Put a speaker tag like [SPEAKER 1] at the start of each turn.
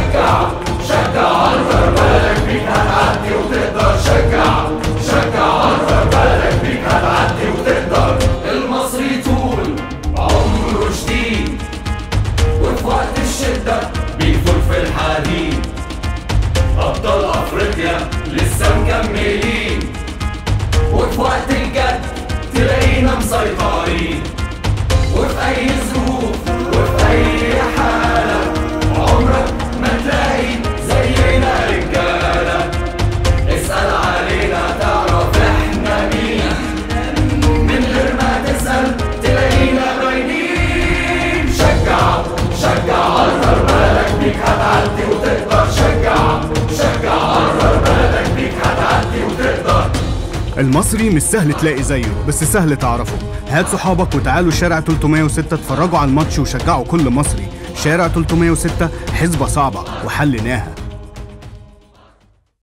[SPEAKER 1] شجع شجع عنتر بلدك بيك هتعدي وتقدر شجع شجع عنتر بلدك بيك هتعدي وتقدر المصري طول عمره شديد وفي وقت الشدة بيفوت في الحديد أبطال أفريقيا لسه مكملين وفي وقت الجد تلاقينا مسيطرين وفي أي ظروف وفي أي حالة عمرك ما تلاقي زينا رجالة اسأل علينا تعرف احنا مين من غير ما تسأل تلاقينا باينين شجع شجع عنتر بلدك بيك هتعدي وتقدر شجع شجع عنتر بلدك بيك هتعدي وتقدر
[SPEAKER 2] المصري مش سهل تلاقي زيه بس سهل تعرفه هات صحابك وتعالوا شارع 306 اتفرجوا على الماتش وشجعوا كل مصري شارع 306 حسبة صعبة وحليناها